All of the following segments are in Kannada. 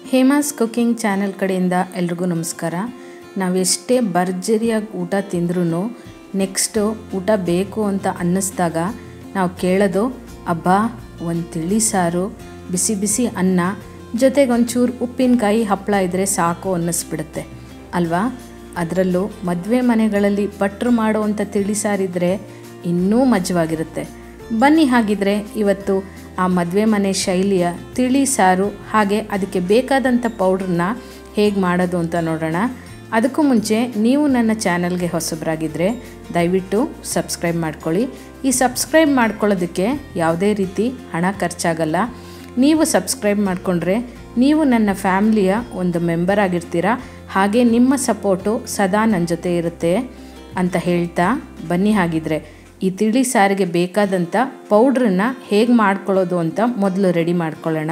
ಹೇಮಾಸ್ ಕುಕಿಂಗ್ ಚಾನೆಲ್ ಕಡೆಯಿಂದ ಎಲ್ರಿಗೂ ನಮಸ್ಕಾರ ನಾವೆಷ್ಟೇ ಭರ್ಜರಿಯಾಗಿ ಊಟ ತಿಂದ್ರೂ ನೆಕ್ಸ್ಟು ಊಟ ಬೇಕು ಅಂತ ಅನ್ನಿಸ್ದಾಗ ನಾವು ಕೇಳೋದು ಅಬ್ಬಾ ಒಂದು ತಿಳಿ ಸಾರು ಬಿಸಿ ಬಿಸಿ ಅನ್ನ ಜೊತೆಗೆ ಒಂಚೂರು ಉಪ್ಪಿನಕಾಯಿ ಹಪ್ಪಳ ಇದ್ದರೆ ಸಾಕು ಅನ್ನಿಸ್ಬಿಡುತ್ತೆ ಅಲ್ವಾ ಅದರಲ್ಲೂ ಮದುವೆ ಮನೆಗಳಲ್ಲಿ ಭಟ್ರು ಮಾಡುವಂಥ ತಿಳಿ ಸಾರಿದ್ರೆ ಇನ್ನೂ ಮಜವಾಗಿರುತ್ತೆ ಬನ್ನಿ ಹಾಗಿದ್ರೆ ಇವತ್ತು ಆ ಮದುವೆ ಮನೆ ಶೈಲಿಯ ತಿಳಿ ಸಾರು ಹಾಗೆ ಅದಕ್ಕೆ ಬೇಕಾದಂಥ ಪೌಡ್ರನ್ನ ಹೇಗೆ ಮಾಡೋದು ಅಂತ ನೋಡೋಣ ಅದಕ್ಕೂ ಮುಂಚೆ ನೀವು ನನ್ನ ಚಾನಲ್ಗೆ ಹೊಸಬರಾಗಿದ್ದರೆ ದಯವಿಟ್ಟು ಸಬ್ಸ್ಕ್ರೈಬ್ ಮಾಡ್ಕೊಳ್ಳಿ ಈ ಸಬ್ಸ್ಕ್ರೈಬ್ ಮಾಡ್ಕೊಳ್ಳೋದಕ್ಕೆ ಯಾವುದೇ ರೀತಿ ಹಣ ಖರ್ಚಾಗಲ್ಲ ನೀವು ಸಬ್ಸ್ಕ್ರೈಬ್ ಮಾಡಿಕೊಂಡ್ರೆ ನೀವು ನನ್ನ ಫ್ಯಾಮ್ಲಿಯ ಒಂದು ಮೆಂಬರ್ ಆಗಿರ್ತೀರ ಹಾಗೆ ನಿಮ್ಮ ಸಪೋರ್ಟು ಸದಾ ನನ್ನ ಜೊತೆ ಇರುತ್ತೆ ಅಂತ ಹೇಳ್ತಾ ಬನ್ನಿ ಹಾಗಿದ್ರೆ ಈ ತಿಳಿ ಸಾರಿಗೆ ಬೇಕಾದಂಥ ಪೌಡ್ರನ್ನ ಹೇಗೆ ಮಾಡ್ಕೊಳ್ಳೋದು ಅಂತ ಮೊದಲು ರೆಡಿ ಮಾಡ್ಕೊಳ್ಳೋಣ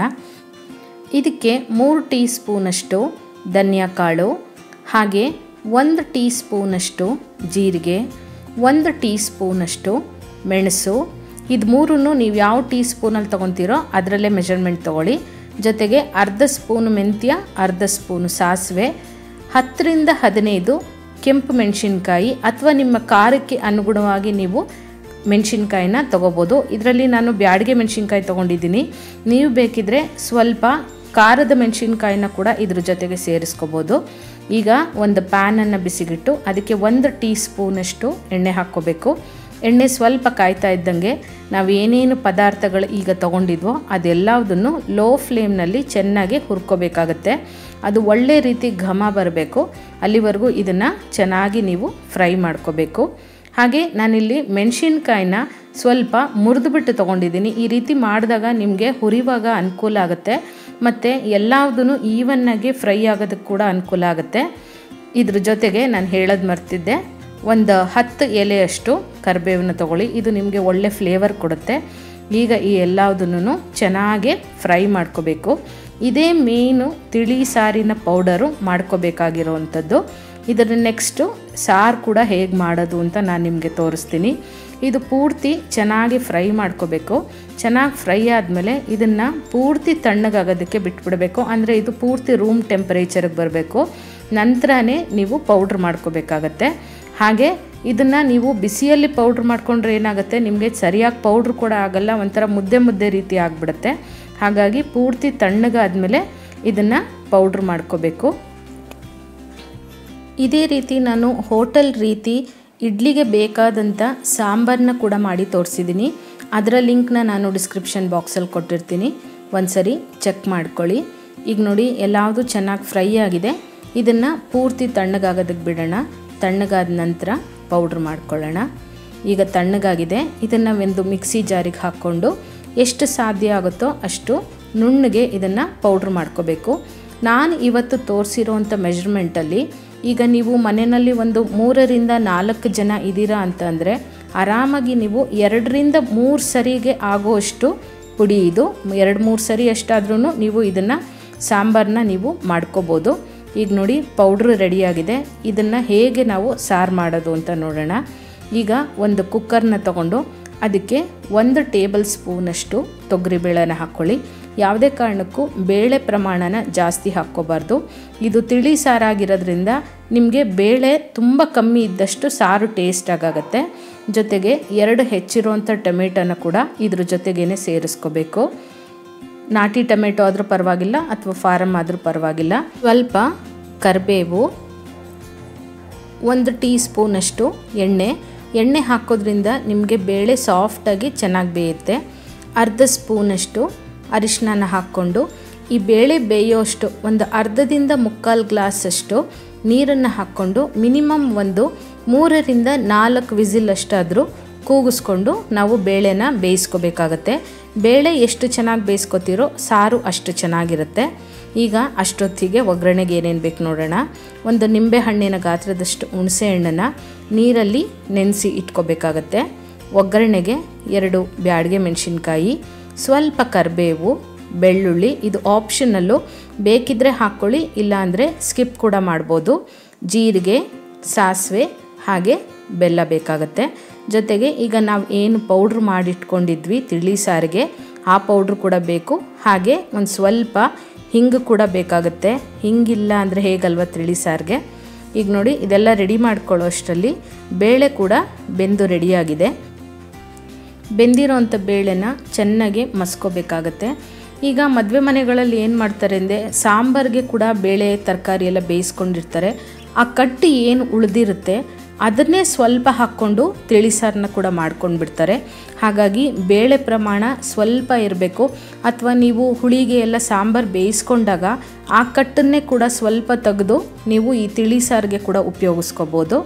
ಇದಕ್ಕೆ ಮೂರು ಟೀ ಸ್ಪೂನಷ್ಟು ಧನಿಯಾ ಕಾಳು ಹಾಗೆ ಒಂದು ಟೀ ಸ್ಪೂನಷ್ಟು ಜೀರಿಗೆ ಒಂದು ಟೀ ಸ್ಪೂನಷ್ಟು ಮೆಣಸು ಇದು ಮೂರನ್ನು ನೀವು ಯಾವ ಟೀ ಸ್ಪೂನಲ್ಲಿ ತೊಗೊತೀರೋ ಅದರಲ್ಲೇ ಮೆಜರ್ಮೆಂಟ್ ತೊಗೊಳ್ಳಿ ಜೊತೆಗೆ ಅರ್ಧ ಸ್ಪೂನು ಮೆಂತ್ಯ ಅರ್ಧ ಸ್ಪೂನು ಸಾಸಿವೆ ಹತ್ತರಿಂದ ಹದಿನೈದು ಕೆಂಪು ಮೆಣಸಿನ್ಕಾಯಿ ಅಥವಾ ನಿಮ್ಮ ಖಾರಕ್ಕೆ ಅನುಗುಣವಾಗಿ ನೀವು ಮೆಣಸಿನ್ಕಾಯಿನ ತೊಗೋಬೋದು ಇದರಲ್ಲಿ ನಾನು ಬ್ಯಾಡಿಗೆ ಮೆಣಸಿನ್ಕಾಯಿ ತೊಗೊಂಡಿದ್ದೀನಿ ನೀವು ಬೇಕಿದ್ರೆ ಸ್ವಲ್ಪ ಖಾರದ ಮೆಣಸಿನ್ಕಾಯಿನ ಕೂಡ ಇದ್ರ ಜೊತೆಗೆ ಸೇರಿಸ್ಕೋಬೋದು ಈಗ ಒಂದು ಪ್ಯಾನನ್ನು ಬಿಸಿಗಿಟ್ಟು ಅದಕ್ಕೆ ಒಂದು ಟೀ ಸ್ಪೂನಷ್ಟು ಎಣ್ಣೆ ಹಾಕ್ಕೋಬೇಕು ಎಣ್ಣೆ ಸ್ವಲ್ಪ ಕಾಯ್ತಾ ಇದ್ದಂಗೆ ನಾವು ಏನೇನು ಪದಾರ್ಥಗಳು ಈಗ ತೊಗೊಂಡಿದ್ವೋ ಅದೆಲ್ಲದನ್ನು ಲೋ ಫ್ಲೇಮ್ನಲ್ಲಿ ಚೆನ್ನಾಗಿ ಹುರ್ಕೋಬೇಕಾಗತ್ತೆ ಅದು ಒಳ್ಳೆ ರೀತಿ ಘಮ ಬರಬೇಕು ಅಲ್ಲಿವರೆಗೂ ಇದನ್ನು ಚೆನ್ನಾಗಿ ನೀವು ಫ್ರೈ ಮಾಡ್ಕೋಬೇಕು ಹಾಗೆ ನಾನಿಲ್ಲಿ ಮೆಣಸಿನ್ಕಾಯಿನ ಸ್ವಲ್ಪ ಮುರಿದುಬಿಟ್ಟು ತೊಗೊಂಡಿದ್ದೀನಿ ಈ ರೀತಿ ಮಾಡಿದಾಗ ನಿಮಗೆ ಹುರಿವಾಗ ಅನುಕೂಲ ಆಗುತ್ತೆ ಮತ್ತು ಎಲ್ಲದೂ ಈವನ್ನಾಗಿ ಫ್ರೈ ಆಗೋದಕ್ಕೆ ಕೂಡ ಅನುಕೂಲ ಆಗುತ್ತೆ ಇದ್ರ ಜೊತೆಗೆ ನಾನು ಹೇಳೋದು ಮರ್ತಿದ್ದೆ ಒಂದು ಹತ್ತು ಎಲೆಯಷ್ಟು ಕರಿಬೇವನ್ನ ತೊಗೊಳ್ಳಿ ಇದು ನಿಮಗೆ ಒಳ್ಳೆ ಫ್ಲೇವರ್ ಕೊಡುತ್ತೆ ಈಗ ಈ ಎಲ್ಲದನ್ನು ಚೆನ್ನಾಗಿ ಫ್ರೈ ಮಾಡ್ಕೋಬೇಕು ಇದೇ ಮೇಯ್ನು ತಿಳಿ ಸಾರಿನ ಪೌಡರು ಮಾಡ್ಕೋಬೇಕಾಗಿರೋವಂಥದ್ದು ಇದರ ನೆಕ್ಸ್ಟು ಸಾರು ಕೂಡ ಹೇಗೆ ಮಾಡೋದು ಅಂತ ನಾನು ನಿಮಗೆ ತೋರಿಸ್ತೀನಿ ಇದು ಪೂರ್ತಿ ಚೆನ್ನಾಗಿ ಫ್ರೈ ಮಾಡ್ಕೋಬೇಕು ಚೆನ್ನಾಗಿ ಫ್ರೈ ಆದಮೇಲೆ ಇದನ್ನು ಪೂರ್ತಿ ತಣ್ಣಗಾಗೋದಕ್ಕೆ ಬಿಟ್ಬಿಡಬೇಕು ಅಂದರೆ ಇದು ಪೂರ್ತಿ ರೂಮ್ ಟೆಂಪರೇಚರ್ಗೆ ಬರಬೇಕು ನಂತರನೇ ನೀವು ಪೌಡ್ರ್ ಮಾಡ್ಕೋಬೇಕಾಗತ್ತೆ ಹಾಗೆ ಇದನ್ನು ನೀವು ಬಿಸಿಯಲ್ಲಿ ಪೌಡ್ರ್ ಮಾಡ್ಕೊಂಡ್ರೆ ಏನಾಗುತ್ತೆ ನಿಮಗೆ ಸರಿಯಾಗಿ ಪೌಡ್ರ್ ಕೂಡ ಆಗಲ್ಲ ಒಂಥರ ಮುದ್ದೆ ಮುದ್ದೆ ರೀತಿ ಆಗಿಬಿಡುತ್ತೆ ಹಾಗಾಗಿ ಪೂರ್ತಿ ತಣ್ಣಗಾದ್ಮೇಲೆ ಇದನ್ನು ಪೌಡ್ರ್ ಮಾಡ್ಕೋಬೇಕು ಇದೇ ರೀತಿ ನಾನು ಹೋಟೆಲ್ ರೀತಿ ಇಡ್ಲಿಗೆ ಬೇಕಾದಂಥ ಸಾಂಬಾರನ್ನ ಕೂಡ ಮಾಡಿ ತೋರಿಸಿದ್ದೀನಿ ಅದರ ಲಿಂಕ್ನ ನಾನು ಡಿಸ್ಕ್ರಿಪ್ಷನ್ ಬಾಕ್ಸಲ್ಲಿ ಕೊಟ್ಟಿರ್ತೀನಿ ಒಂದು ಸರಿ ಚೆಕ್ ಮಾಡ್ಕೊಳ್ಳಿ ಈಗ ನೋಡಿ ಎಲ್ಲವುದು ಚೆನ್ನಾಗಿ ಫ್ರೈ ಆಗಿದೆ ಇದನ್ನು ಪೂರ್ತಿ ತಣ್ಣಗಾಗೋದಕ್ಕೆ ಬಿಡೋಣ ತಣ್ಣಗಾದ ನಂತರ ಪೌಡ್ರ್ ಮಾಡ್ಕೊಳ್ಳೋಣ ಈಗ ತಣ್ಣಗಾಗಿದೆ ಇದನ್ನು ಒಂದು ಮಿಕ್ಸಿ ಜಾರಿಗೆ ಹಾಕ್ಕೊಂಡು ಎಷ್ಟು ಸಾಧ್ಯ ಆಗುತ್ತೋ ಅಷ್ಟು ನುಣ್ಣಗೆ ಇದನ್ನು ಪೌಡ್ರ್ ಮಾಡ್ಕೋಬೇಕು ನಾನು ಇವತ್ತು ತೋರಿಸಿರೋವಂಥ ಮೆಜರ್ಮೆಂಟಲ್ಲಿ ಈಗ ನೀವು ಮನೆಯಲ್ಲಿ ಒಂದು ಮೂರರಿಂದ ನಾಲ್ಕು ಜನ ಇದ್ದೀರಾ ಅಂತಂದರೆ ಆರಾಮಾಗಿ ನೀವು ಎರಡರಿಂದ ಮೂರು ಸರಿಗೆ ಆಗೋಷ್ಟು ಪುಡಿ ಇದು ಎರಡು ಮೂರು ಸರಿ ಅಷ್ಟಾದ್ರೂ ನೀವು ಇದನ್ನು ಸಾಂಬಾರನ್ನ ನೀವು ಮಾಡ್ಕೋಬೋದು ಈಗ ನೋಡಿ ಪೌಡ್ರ್ ರೆಡಿಯಾಗಿದೆ ಇದನ್ನು ಹೇಗೆ ನಾವು ಸಾರು ಮಾಡೋದು ಅಂತ ನೋಡೋಣ ಈಗ ಒಂದು ಕುಕ್ಕರ್ನ ತಗೊಂಡು ಅದಕ್ಕೆ ಒಂದು ಟೇಬಲ್ ಸ್ಪೂನಷ್ಟು ತೊಗರಿಬೇಳೆನ ಹಾಕ್ಕೊಳ್ಳಿ ಯಾವುದೇ ಕಾರಣಕ್ಕೂ ಬೇಳೆ ಪ್ರಮಾಣನ ಜಾಸ್ತಿ ಹಾಕ್ಕೋಬಾರ್ದು ಇದು ತಿಳಿ ಸಾರಾಗಿರೋದ್ರಿಂದ ನಿಮಗೆ ಬೇಳೆ ತುಂಬ ಕಮ್ಮಿ ಇದ್ದಷ್ಟು ಸಾರು ಟೇಸ್ಟ್ ಆಗುತ್ತೆ ಜೊತೆಗೆ ಎರಡು ಹೆಚ್ಚಿರುವಂಥ ಟೊಮೆಟೊನ ಕೂಡ ಇದ್ರ ಜೊತೆಗೇ ಸೇರಿಸ್ಕೋಬೇಕು ನಾಟಿ ಟೊಮೆಟೊ ಆದರೂ ಪರವಾಗಿಲ್ಲ ಅಥವಾ ಫಾರಮ್ ಆದರೂ ಪರವಾಗಿಲ್ಲ ಸ್ವಲ್ಪ ಕರಿಬೇವು ಒಂದು ಟೀ ಸ್ಪೂನಷ್ಟು ಎಣ್ಣೆ ಎಣ್ಣೆ ಹಾಕೋದ್ರಿಂದ ನಿಮಗೆ ಬೇಳೆ ಸಾಫ್ಟಾಗಿ ಚೆನ್ನಾಗಿ ಬೇಯುತ್ತೆ ಅರ್ಧ ಸ್ಪೂನಷ್ಟು ಅರಿಶಿನ ಹಾಕ್ಕೊಂಡು ಈ ಬೇಳೆ ಬೇಯೋಷ್ಟು ಒಂದು ಅರ್ಧದಿಂದ ಮುಕ್ಕಾಲು ಗ್ಲಾಸಷ್ಟು ನೀರನ್ನು ಹಾಕ್ಕೊಂಡು ಮಿನಿಮಮ್ ಒಂದು ಮೂರರಿಂದ ನಾಲ್ಕು ವಿಸಿಲ್ ಅಷ್ಟಾದರೂ ಕೂಗಿಸ್ಕೊಂಡು ನಾವು ಬೇಳೆನ ಬೇಯಿಸ್ಕೋಬೇಕಾಗತ್ತೆ ಬೇಳೆ ಎಷ್ಟು ಚೆನ್ನಾಗಿ ಬೇಯಿಸ್ಕೊತೀರೋ ಸಾರು ಅಷ್ಟು ಚೆನ್ನಾಗಿರುತ್ತೆ ಈಗ ಅಷ್ಟೊತ್ತಿಗೆ ಒಗ್ಗರಣೆಗೆ ಏನೇನು ಬೇಕು ನೋಡೋಣ ಒಂದು ನಿಂಬೆ ಹಣ್ಣಿನ ಗಾತ್ರದಷ್ಟು ಹುಣಸೆ ಹಣ್ಣನ್ನು ನೀರಲ್ಲಿ ನೆನೆಸಿ ಇಟ್ಕೋಬೇಕಾಗತ್ತೆ ಒಗ್ಗರಣೆಗೆ ಎರಡು ಬ್ಯಾಡಿಗೆ ಮೆಣಸಿನ್ಕಾಯಿ ಸ್ವಲ್ಪ ಕರಿಬೇವು ಬೆಳ್ಳುಳ್ಳಿ ಇದು ಆಪ್ಷನಲ್ಲು ಬೇಕಿದ್ದರೆ ಹಾಕ್ಕೊಳ್ಳಿ ಇಲ್ಲಾಂದರೆ ಸ್ಕಿಪ್ ಕೂಡ ಮಾಡ್ಬೋದು ಜೀರಿಗೆ ಸಾಸಿವೆ ಹಾಗೆ ಬೆಲ್ಲ ಬೇಕಾಗತ್ತೆ ಜೊತೆಗೆ ಈಗ ನಾವು ಏನು ಪೌಡ್ರ್ ಮಾಡಿಟ್ಕೊಂಡಿದ್ವಿ ತಿಳಿ ಸಾರಿಗೆ ಆ ಪೌಡ್ರ್ ಕೂಡ ಬೇಕು ಹಾಗೆ ಒಂದು ಸ್ವಲ್ಪ ಹಿಂಗು ಕೂಡ ಬೇಕಾಗುತ್ತೆ ಹಿಂಗಿಲ್ಲ ಅಂದರೆ ಹೇಗಲ್ವ ತಿಳಿ ಸಾರಿಗೆ ಈಗ ನೋಡಿ ಇದೆಲ್ಲ ರೆಡಿ ಮಾಡ್ಕೊಳ್ಳೋ ಅಷ್ಟರಲ್ಲಿ ಬೇಳೆ ಕೂಡ ಬೆಂದು ರೆಡಿಯಾಗಿದೆ ಬೆಂದಿರೋವಂಥ ಬೇಳೆನ ಚೆನ್ನಾಗಿ ಮಸ್ಕೋಬೇಕಾಗತ್ತೆ ಈಗ ಮದುವೆ ಮನೆಗಳಲ್ಲಿ ಏನು ಮಾಡ್ತಾರೆ ಅಂದರೆ ಸಾಂಬಾರಿಗೆ ಕೂಡ ಬೇಳೆ ತರಕಾರಿ ಎಲ್ಲ ಬೇಯಿಸ್ಕೊಂಡಿರ್ತಾರೆ ಆ ಕಟ್ಟಿ ಏನು ಉಳಿದಿರುತ್ತೆ ಅದನ್ನೇ ಸ್ವಲ್ಪ ಹಾಕ್ಕೊಂಡು ತಿಳಿಸಾರನ್ನ ಕೂಡ ಮಾಡ್ಕೊಂಡು ಬಿಡ್ತಾರೆ ಹಾಗಾಗಿ ಬೇಳೆ ಪ್ರಮಾಣ ಸ್ವಲ್ಪ ಇರಬೇಕು ಅಥವಾ ನೀವು ಹುಳಿಗೆ ಎಲ್ಲ ಸಾಂಬಾರು ಬೇಯಿಸ್ಕೊಂಡಾಗ ಆ ಕಟ್ಟನ್ನೇ ಕೂಡ ಸ್ವಲ್ಪ ತೆಗೆದು ನೀವು ಈ ತಿಳಿ ಸಾರಿಗೆ ಕೂಡ ಉಪಯೋಗಿಸ್ಕೋಬೋದು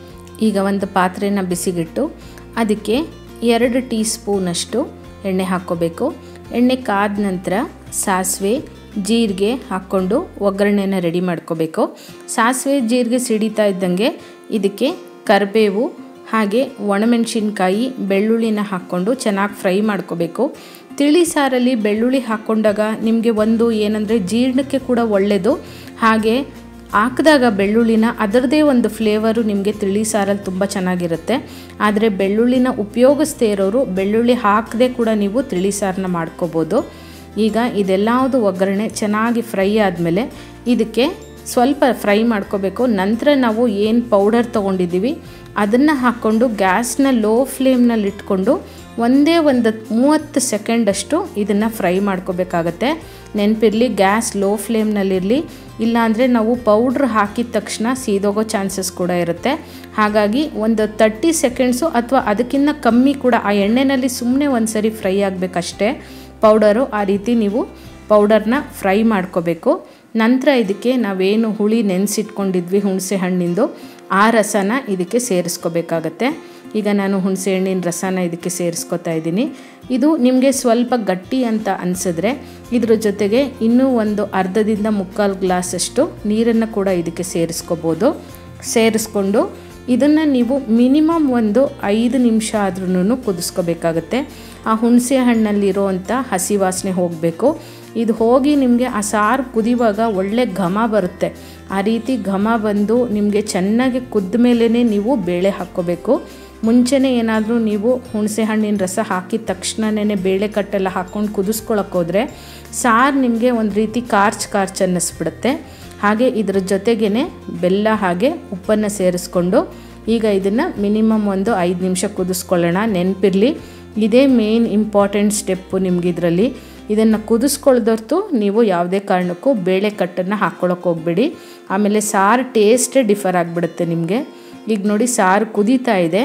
ಈಗ ಒಂದು ಪಾತ್ರೆನ ಬಿಸಿಗಿಟ್ಟು ಅದಕ್ಕೆ ಎರಡು ಟೀ ಸ್ಪೂನಷ್ಟು ಎಣ್ಣೆ ಹಾಕ್ಕೋಬೇಕು ಎಣ್ಣೆ ಕಾದ ನಂತರ ಸಾಸಿವೆ ಜೀರಿಗೆ ಹಾಕ್ಕೊಂಡು ಒಗ್ಗರಣೆನ ರೆಡಿ ಮಾಡ್ಕೋಬೇಕು ಸಾಸಿವೆ ಜೀರಿಗೆ ಸಿಡಿತಾ ಇದ್ದಂಗೆ ಇದಕ್ಕೆ ಕರಿಬೇವು ಹಾಗೆ ಒಣಮೆಣಸಿನ್ಕಾಯಿ ಬೆಳ್ಳುಳ್ಳಿನ ಹಾಕ್ಕೊಂಡು ಚೆನ್ನಾಗಿ ಫ್ರೈ ಮಾಡ್ಕೋಬೇಕು ತಿಳಿ ಸಾರಲ್ಲಿ ಬೆಳ್ಳುಳ್ಳಿ ಹಾಕ್ಕೊಂಡಾಗ ನಿಮಗೆ ಒಂದು ಏನಂದರೆ ಜೀರ್ಣಕ್ಕೆ ಕೂಡ ಒಳ್ಳೆಯದು ಹಾಗೆ ಹಾಕಿದಾಗ ಬೆಳ್ಳುಳ್ಳಿನ ಅದರದೇ ಒಂದು ಫ್ಲೇವರು ನಿಮಗೆ ತಿಳಿ ಸಾರಲ್ಲಿ ತುಂಬ ಚೆನ್ನಾಗಿರುತ್ತೆ ಆದರೆ ಬೆಳ್ಳುಳ್ಳಿನ ಉಪಯೋಗಿಸ್ದೇ ಇರೋರು ಬೆಳ್ಳುಳ್ಳಿ ಹಾಕದೆ ಕೂಡ ನೀವು ತಿಳಿ ಸಾರನ್ನ ಮಾಡ್ಕೋಬೋದು ಈಗ ಇದೆಲ್ಲವುದು ಒಗ್ಗರಣೆ ಚೆನ್ನಾಗಿ ಫ್ರೈ ಆದಮೇಲೆ ಇದಕ್ಕೆ ಸ್ವಲ್ಪ ಫ್ರೈ ಮಾಡ್ಕೋಬೇಕು ನಂತರ ನಾವು ಏನು ಪೌಡರ್ ತೊಗೊಂಡಿದ್ದೀವಿ ಅದನ್ನು ಹಾಕ್ಕೊಂಡು ಗ್ಯಾಸ್ನ ಲೋ ಫ್ಲೇಮ್ನಲ್ಲಿ ಇಟ್ಕೊಂಡು ಒಂದೇ ಒಂದು ಮೂವತ್ತು ಸೆಕೆಂಡಷ್ಟು ಇದನ್ನು ಫ್ರೈ ಮಾಡ್ಕೋಬೇಕಾಗತ್ತೆ ನೆನಪಿರಲಿ ಗ್ಯಾಸ್ ಲೋ ಫ್ಲೇಮ್ನಲ್ಲಿರಲಿ ಇಲ್ಲಾಂದರೆ ನಾವು ಪೌಡ್ರ್ ಹಾಕಿದ ತಕ್ಷಣ ಸೀದೋಗೋ ಚಾನ್ಸಸ್ ಕೂಡ ಇರುತ್ತೆ ಹಾಗಾಗಿ ಒಂದು ತರ್ಟಿ ಸೆಕೆಂಡ್ಸು ಅಥವಾ ಅದಕ್ಕಿಂತ ಕಮ್ಮಿ ಕೂಡ ಆ ಎಣ್ಣೆಯಲ್ಲಿ ಸುಮ್ಮನೆ ಒಂದು ಸರಿ ಫ್ರೈ ಆಗಬೇಕಷ್ಟೇ ಪೌಡರು ಆ ರೀತಿ ನೀವು ಪೌಡರ್ನ ಫ್ರೈ ಮಾಡ್ಕೋಬೇಕು ನಂತರ ಇದಕ್ಕೆ ನಾವೇನು ಹುಳಿ ನೆನೆಸಿಟ್ಕೊಂಡಿದ್ವಿ ಹುಣಸೆ ಹಣ್ಣಿಂದು ಆ ರಸನ ಇದಕ್ಕೆ ಸೇರಿಸ್ಕೋಬೇಕಾಗತ್ತೆ ಈಗ ನಾನು ಹುಣಸೆ ಹಣ್ಣಿನ ರಸನ ಇದಕ್ಕೆ ಸೇರಿಸ್ಕೊತಾ ಇದ್ದೀನಿ ಇದು ನಿಮಗೆ ಸ್ವಲ್ಪ ಗಟ್ಟಿ ಅಂತ ಅನಿಸಿದ್ರೆ ಇದ್ರ ಜೊತೆಗೆ ಇನ್ನೂ ಒಂದು ಅರ್ಧದಿಂದ ಮುಕ್ಕಾಲು ಗ್ಲಾಸಷ್ಟು ನೀರನ್ನು ಕೂಡ ಇದಕ್ಕೆ ಸೇರಿಸ್ಕೋಬೋದು ಸೇರಿಸ್ಕೊಂಡು ಇದನ್ನು ನೀವು ಮಿನಿಮಮ್ ಒಂದು ಐದು ನಿಮಿಷ ಆದ್ರೂ ಕುದಿಸ್ಕೋಬೇಕಾಗತ್ತೆ ಆ ಹುಣಸೆ ಹಣ್ಣಲ್ಲಿರುವಂಥ ಹಸಿ ವಾಸನೆ ಹೋಗಬೇಕು ಇದು ಹೋಗಿ ನಿಮಗೆ ಆ ಸಾರು ಕುದಿಯುವಾಗ ಒಳ್ಳೆ ಘಮ ಬರುತ್ತೆ ಆ ರೀತಿ ಘಮ ಬಂದು ನಿಮಗೆ ಚೆನ್ನಾಗಿ ಕುದ್ದ ಮೇಲೇ ನೀವು ಬೇಳೆ ಹಾಕ್ಕೋಬೇಕು ಮುಂಚೆನೇ ಏನಾದರೂ ನೀವು ಹುಣಸೆ ಹಣ್ಣಿನ ರಸ ಹಾಕಿದ ತಕ್ಷಣವೇ ಬೇಳೆ ಕಟ್ಟೆಲ್ಲ ಹಾಕ್ಕೊಂಡು ಕುದಿಸ್ಕೊಳಕ್ಕೆ ಹೋದರೆ ಸಾರು ನಿಮಗೆ ಒಂದು ರೀತಿ ಕಾರ್ಚ್ ಕಾರ್ಚ್ ಅನ್ನಿಸ್ಬಿಡುತ್ತೆ ಹಾಗೆ ಇದ್ರ ಜೊತೆಗೇ ಬೆಲ್ಲ ಹಾಗೆ ಉಪ್ಪನ್ನು ಸೇರಿಸ್ಕೊಂಡು ಈಗ ಇದನ್ನು ಮಿನಿಮಮ್ ಒಂದು ಐದು ನಿಮಿಷ ಕುದಿಸ್ಕೊಳ್ಳೋಣ ನೆನಪಿರಲಿ ಇದೇ ಮೇನ್ ಇಂಪಾರ್ಟೆಂಟ್ ಸ್ಟೆಪ್ಪು ನಿಮ್ಗೆ ಇದರಲ್ಲಿ ಇದನ್ನು ಕುದಿಸ್ಕೊಳ್ದೊರ್ತು ನೀವು ಯಾವುದೇ ಕಾರಣಕ್ಕೂ ಬೇಳೆ ಕಟ್ಟನ್ನು ಹಾಕ್ಕೊಳಕ್ಕೆ ಹೋಗಬೇಡಿ ಆಮೇಲೆ ಸಾರು ಟೇಸ್ಟೇ ಡಿಫರ್ ಆಗಿಬಿಡುತ್ತೆ ನಿಮಗೆ ಈಗ ನೋಡಿ ಸಾರು ಕುದೀತಾ ಇದೆ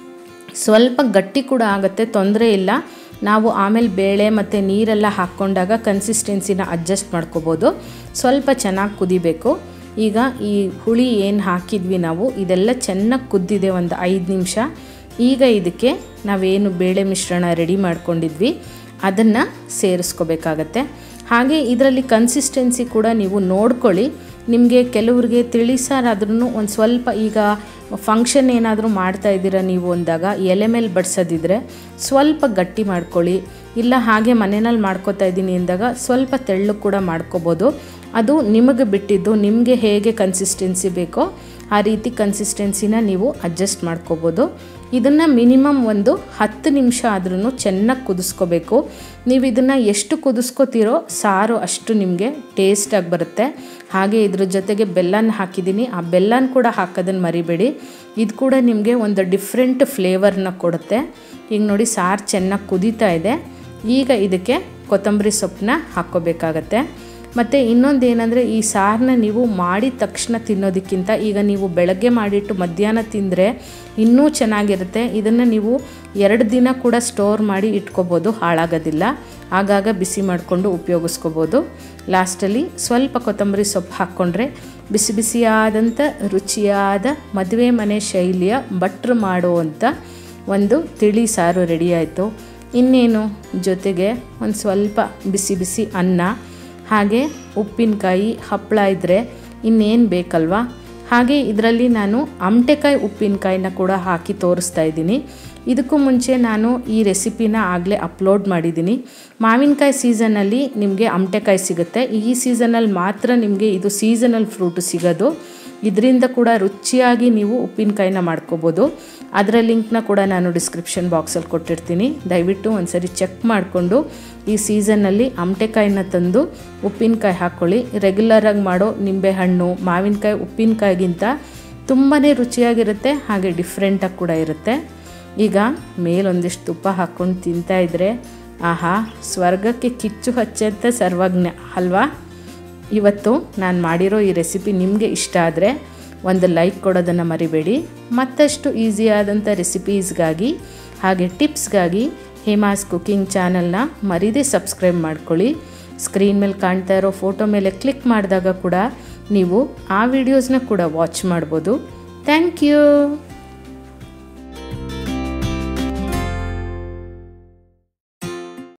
ಸ್ವಲ್ಪ ಗಟ್ಟಿ ಕೂಡ ಆಗುತ್ತೆ ತೊಂದರೆ ಇಲ್ಲ ನಾವು ಆಮೇಲೆ ಬೇಳೆ ಮತ್ತು ನೀರೆಲ್ಲ ಹಾಕ್ಕೊಂಡಾಗ ಕನ್ಸಿಸ್ಟೆನ್ಸಿನ ಅಡ್ಜಸ್ಟ್ ಮಾಡ್ಕೋಬೋದು ಸ್ವಲ್ಪ ಚೆನ್ನಾಗಿ ಕುದಿಬೇಕು ಈಗ ಈ ಹುಳಿ ಏನು ಹಾಕಿದ್ವಿ ನಾವು ಇದೆಲ್ಲ ಚೆನ್ನಾಗಿ ಕುದ್ದಿದೆ ಒಂದು ಐದು ನಿಮಿಷ ಈಗ ಇದಕ್ಕೆ ನಾವೇನು ಬೇಳೆ ಮಿಶ್ರಣ ರೆಡಿ ಮಾಡ್ಕೊಂಡಿದ್ವಿ ಅದನ್ನು ಸೇರಿಸ್ಕೋಬೇಕಾಗತ್ತೆ ಹಾಗೆ ಇದರಲ್ಲಿ ಕನ್ಸಿಸ್ಟೆನ್ಸಿ ಕೂಡ ನೀವು ನೋಡ್ಕೊಳ್ಳಿ ನಿಮಗೆ ಕೆಲವ್ರಿಗೆ ತಿಳಿಸಾರಾದ್ರೂ ಒಂದು ಸ್ವಲ್ಪ ಈಗ ಫಂಕ್ಷನ್ ಏನಾದರೂ ಮಾಡ್ತಾ ಇದ್ದೀರಾ ನೀವು ಅಂದಾಗ ಎಲೆ ಮೇಲೆ ಬಡಿಸೋದಿದ್ರೆ ಸ್ವಲ್ಪ ಗಟ್ಟಿ ಮಾಡ್ಕೊಳ್ಳಿ ಇಲ್ಲ ಹಾಗೆ ಮನೆಯಲ್ಲಿ ಮಾಡ್ಕೋತಾ ಇದ್ದೀನಿ ಅಂದಾಗ ಸ್ವಲ್ಪ ತೆಳ್ಳು ಕೂಡ ಮಾಡ್ಕೋಬೋದು ಅದು ನಿಮಗೆ ಬಿಟ್ಟಿದ್ದು ನಿಮಗೆ ಹೇಗೆ ಕನ್ಸಿಸ್ಟೆನ್ಸಿ ಬೇಕೋ ಆ ರೀತಿ ಕನ್ಸಿಸ್ಟೆನ್ಸಿನ ನೀವು ಅಡ್ಜಸ್ಟ್ ಮಾಡ್ಕೋಬೋದು ಇದನ್ನು ಮಿನಿಮಮ್ ಒಂದು ಹತ್ತು ನಿಮಿಷ ಆದ್ರೂ ಚೆನ್ನಾಗಿ ಕುದಿಸ್ಕೋಬೇಕು ನೀವು ಇದನ್ನು ಎಷ್ಟು ಕುದಿಸ್ಕೋತೀರೋ ಸಾರು ಅಷ್ಟು ನಿಮಗೆ ಟೇಸ್ಟಾಗಿ ಬರುತ್ತೆ ಹಾಗೆ ಇದ್ರ ಜೊತೆಗೆ ಬೆಲ್ಲನ ಹಾಕಿದ್ದೀನಿ ಆ ಬೆಲ್ಲನ ಕೂಡ ಹಾಕೋದನ್ನು ಮರಿಬೇಡಿ ಇದು ಕೂಡ ನಿಮಗೆ ಒಂದು ಡಿಫ್ರೆಂಟ್ ಫ್ಲೇವರ್ನ ಕೊಡುತ್ತೆ ಈಗ ನೋಡಿ ಸಾರು ಚೆನ್ನಾಗಿ ಕುದೀತಾ ಇದೆ ಈಗ ಇದಕ್ಕೆ ಕೊತ್ತಂಬರಿ ಸೊಪ್ಪನ್ನ ಹಾಕ್ಕೋಬೇಕಾಗತ್ತೆ ಮತ್ತು ಇನ್ನೊಂದು ಏನಂದರೆ ಈ ಸಾರನ್ನ ನೀವು ಮಾಡಿದ ತಕ್ಷಣ ತಿನ್ನೋದಕ್ಕಿಂತ ಈಗ ನೀವು ಬೆಳಗ್ಗೆ ಮಾಡಿಟ್ಟು ಮಧ್ಯಾಹ್ನ ತಿಂದರೆ ಇನ್ನೂ ಚೆನ್ನಾಗಿರುತ್ತೆ ಇದನ್ನು ನೀವು ಎರಡು ದಿನ ಕೂಡ ಸ್ಟೋರ್ ಮಾಡಿ ಇಟ್ಕೋಬೋದು ಹಾಳಾಗೋದಿಲ್ಲ ಆಗಾಗ ಬಿಸಿ ಮಾಡಿಕೊಂಡು ಉಪಯೋಗಿಸ್ಕೋಬೋದು ಲಾಸ್ಟಲ್ಲಿ ಸ್ವಲ್ಪ ಕೊತ್ತಂಬರಿ ಸೊಪ್ಪು ಹಾಕ್ಕೊಂಡ್ರೆ ಬಿಸಿ ಬಿಸಿಯಾದಂಥ ರುಚಿಯಾದ ಮದುವೆ ಮನೆ ಶೈಲಿಯ ಭಟ್ರು ಮಾಡುವಂಥ ಒಂದು ತಿಳಿ ಸಾರು ರೆಡಿ ಆಯಿತು ಇನ್ನೇನು ಜೊತೆಗೆ ಒಂದು ಸ್ವಲ್ಪ ಬಿಸಿ ಬಿಸಿ ಅನ್ನ ಹಾಗೆ ಉಪ್ಪಿನಕಾಯಿ ಹಪ್ಪಳ ಇದ್ದರೆ ಇನ್ನೇನು ಬೇಕಲ್ವಾ ಹಾಗೆ ಇದರಲ್ಲಿ ನಾನು ಅಮಟೆಕಾಯಿ ಉಪ್ಪಿನಕಾಯಿನ ಕೂಡ ಹಾಕಿ ತೋರಿಸ್ತಾ ಇದ್ದೀನಿ ಇದಕ್ಕೂ ಮುಂಚೆ ನಾನು ಈ ರೆಸಿಪಿನ ಆಗಲೇ ಅಪ್ಲೋಡ್ ಮಾಡಿದ್ದೀನಿ ಮಾವಿನಕಾಯಿ ಸೀಸನಲ್ಲಿ ನಿಮಗೆ ಅಮಟೆಕಾಯಿ ಸಿಗುತ್ತೆ ಈ ಸೀಸನಲ್ಲಿ ಮಾತ್ರ ನಿಮಗೆ ಇದು ಸೀಸನಲ್ ಫ್ರೂಟ್ ಸಿಗೋದು ಇದರಿಂದ ಕೂಡ ರುಚಿಯಾಗಿ ನೀವು ಉಪ್ಪಿನಕಾಯಿನ ಮಾಡ್ಕೋಬೋದು ಅದರ ಲಿಂಕ್ನ ಕೂಡ ನಾನು ಡಿಸ್ಕ್ರಿಪ್ಷನ್ ಬಾಕ್ಸಲ್ಲಿ ಕೊಟ್ಟಿರ್ತೀನಿ ದಯವಿಟ್ಟು ಒಂದ್ಸರಿ ಚೆಕ್ ಮಾಡಿಕೊಂಡು ಈ ಸೀಸನ್ನಲ್ಲಿ ಅಮಟೆಕಾಯಿನ ತಂದು ಉಪ್ಪಿನಕಾಯಿ ಹಾಕ್ಕೊಳ್ಳಿ ರೆಗ್ಯುಲರಾಗಿ ಮಾಡೋ ನಿಂಬೆಹಣ್ಣು ಮಾವಿನಕಾಯಿ ಉಪ್ಪಿನಕಾಯಿಗಿಂತ ತುಂಬಾ ರುಚಿಯಾಗಿರುತ್ತೆ ಹಾಗೆ ಡಿಫ್ರೆಂಟಾಗಿ ಕೂಡ ಇರುತ್ತೆ ಈಗ ಮೇಲೊಂದಿಷ್ಟು ತುಪ್ಪ ಹಾಕ್ಕೊಂಡು ತಿಂತಾಯಿದ್ರೆ ಆಹಾ ಸ್ವರ್ಗಕ್ಕೆ ಕಿಚ್ಚು ಹಚ್ಚಂತ ಸರ್ವಜ್ಞ ಅಲ್ವಾ ಇವತ್ತು ನಾನು ಮಾಡಿರೋ ಈ ರೆಸಿಪಿ ನಿಮಗೆ ಇಷ್ಟ ಆದರೆ ಒಂದು ಲೈಕ್ ಕೊಡೋದನ್ನು ಮರಿಬೇಡಿ ಮತ್ತಷ್ಟು ಈಸಿಯಾದಂಥ ರೆಸಿಪೀಸ್ಗಾಗಿ ಹಾಗೆ ಟಿಪ್ಸ್ಗಾಗಿ ಹೇಮಾಸ್ ಕುಕಿಂಗ್ ಚಾನಲ್ನ ಮರೀದೇ ಸಬ್ಸ್ಕ್ರೈಬ್ ಮಾಡ್ಕೊಳ್ಳಿ ಸ್ಕ್ರೀನ್ ಮೇಲೆ ಕಾಣ್ತಾ ಇರೋ ಫೋಟೋ ಮೇಲೆ ಕ್ಲಿಕ್ ಮಾಡಿದಾಗ ಕೂಡ ನೀವು ಆ ವಿಡಿಯೋಸ್ನ ಕೂಡ ವಾಚ್ ಮಾಡ್ಬೋದು ಥ್ಯಾಂಕ್ ಯು